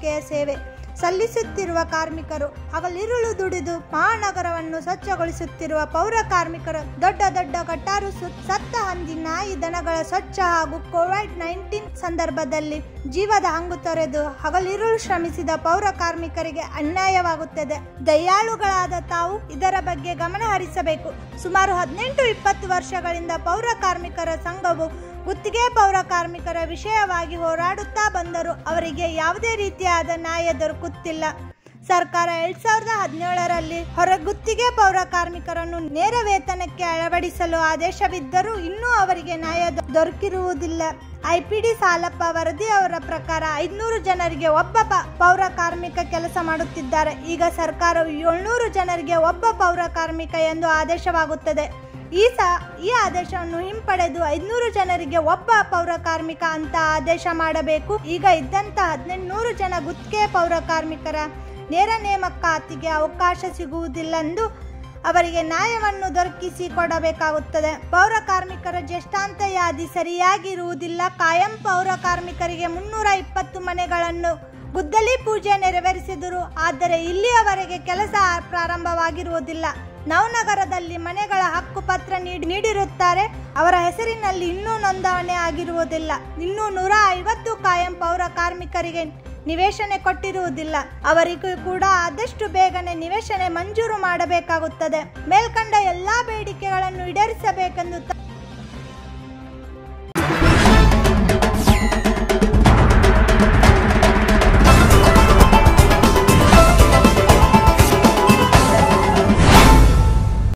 ಪಾಲಿಕೆಯ ಸೇವೆ ಸಲ್ಲಿಸುತ್ತಿರುವ ಕಾರ್ಮಿಕರು ಹಗಲಿರುಳು ದುಡಿದು ಮಹಾನಗರವನ್ನು ಸ್ವಚ್ಛಗೊಳಿಸುತ್ತಿರುವ ಪೌರ ಕಾರ್ಮಿಕರು ದೊಡ್ಡ ದೊಡ್ಡ ಕಟ್ಟಾರು ಸು- ಸತ್ತ ಹಂದಿ ನಾಯಿ ದನಗಳ ಸ್ವಚ್ಛ ಹಾಗೂ ಕೋವಿಡ್ ನೈನ್ಟೀನ್ ಸಂದರ್ಭದಲ್ಲಿ ಜೀವದ ಹಂಗು ತೊರೆದು ಹಗಲಿರುಳು ಶ್ರಮಿಸಿದ ಪೌರ ಕಾರ್ಮಿಕರಿಗೆ ಅನ್ಯಾಯವಾಗುತ್ತದೆ ದಯಾಳುಗಳಾದ ತಾವು ಇದರ ಬಗ್ಗೆ ಗಮನ ಹರಿಸಬೇಕು ಸುಮಾರು ಹದಿನೆಂಟು ಇಪ್ಪತ್ತು ವರ್ಷಗಳಿಂದ ಪೌರ ಕಾರ್ಮಿಕರ ಸಂಘವು ಗುತ್ತಿಗೆ ಪೌರ ಕಾರ್ಮಿಕರ ವಿಷಯವಾಗಿ ಹೋರಾಡುತ್ತಾ ಬಂದರೂ ಅವರಿಗೆ ಯಾವುದೇ ರೀತಿಯಾದ ನ್ಯಾಯ ದೊರಕುತ್ತಿಲ್ಲ ಸರ್ಕಾರ ಎರಡ್ ಸಾವಿರದ ಹದಿನೇಳರಲ್ಲಿ ಹೊರಗುತ್ತಿಗೆ ಪೌರ ಕಾರ್ಮಿಕರನ್ನು ನೇರ ವೇತನಕ್ಕೆ ಅಳವಡಿಸಲು ಆದೇಶವಿದ್ದರೂ ಇನ್ನೂ ಅವರಿಗೆ ನ್ಯಾಯ ದೊ- ದೊರಕಿರುವುದಿಲ್ಲ ಐಪಿಡಿ ಸಾಲಪ್ಪ ವರದಿಯವರ ಪ್ರಕಾರ ಐದುನೂರು ಜನರಿಗೆ ಒಬ್ಬ ಪ- ಪೌರ ಕಾರ್ಮಿಕ ಕೆಲಸ ಮಾಡುತ್ತಿದ್ದಾರೆ ಈಗ ಸರ್ಕಾರವು ಏಳ್ನೂರು ಜನರಿಗೆ ಒಬ್ಬ ಪೌರ ಕಾರ್ಮಿಕ ಎಂದು ಆದೇಶವಾಗುತ್ತದೆ ಈ ಸ ಈ ಆದೇಶವನ್ನು ಹಿಂಪಡೆದು ಐದುನೂರು ಜನರಿಗೆ ಒಬ್ಬ ಪೌರ ಕಾರ್ಮಿಕ ಅಂತ ಆದೇಶ ಮಾಡಬೇಕು ಈಗ ಇದ್ದಂತ ಹದಿನೆಂಟುನೂರು ಜನ ಗುತ್ತಿಗೆ ಪೌರ ಕಾರ್ಮಿಕರ ನೇರ ನೇಮಕಾತಿಗೆ ಅವಕಾಶ ಸಿಗುವುದಿಲ್ಲೆಂದು ಅವರಿಗೆ ನ್ಯಾಯವನ್ನು ದೊರಕಿಸಿ ಕೊಡಬೇಕಾಗುತ್ತದೆ ಪೌರ ಕಾರ್ಮಿಕರ ಜ್ಯೇಷ್ಠಾಂತ ಯಾದಿ ಸರಿಯಾಗಿರುವುದಿಲ್ಲ ಕಾಯಂ ಪೌರ ಕಾರ್ಮಿಕರಿಗೆ ಮುನ್ನೂರ ಇಪ್ಪತ್ತು ಮನೆಗಳನ್ನು ಗುದ್ದಲಿ ಪೂಜೆ ನೆರವೇರಿಸಿದರು ಆದರೆ ಇಲ್ಲಿಯವರೆಗೆ ಕೆಲಸ ಪ್ರಾರಂಭವಾಗಿರುವುದಿಲ್ಲ ನವನಗರದಲ್ಲಿ ಮನೆಗಳ ಹಕ್ಕುಪತ್ರ ನೀಡಿ ನೀಡಿರುತ್ತಾರೆ ಅವರ ಹೆಸರಿನಲ್ಲಿ ಇನ್ನೂ ನೋಂದಣಿ ಆಗಿರುವುದಿಲ್ಲ ಇನ್ನೂ ನೂರ ಐವತ್ತು ಕಾಯಂ ಪೌರ ಕಾರ್ಮಿಕರಿಗೆ ನಿವೇಶನೆ ಕೊಟ್ಟಿರುವುದಿಲ್ಲ ಅವರಿಗೂ ಕೂಡ ಆದಷ್ಟು ಬೇಗನೆ ನಿವೇಶನೆ ಮಂಜೂರು ಮಾಡಬೇಕಾಗುತ್ತದೆ ಮೇಲ್ಕಂಡ ಎಲ್ಲಾ ಬೇಡಿಕೆಗಳನ್ನು ಈಡೇರಿಸಬೇಕೆಂದು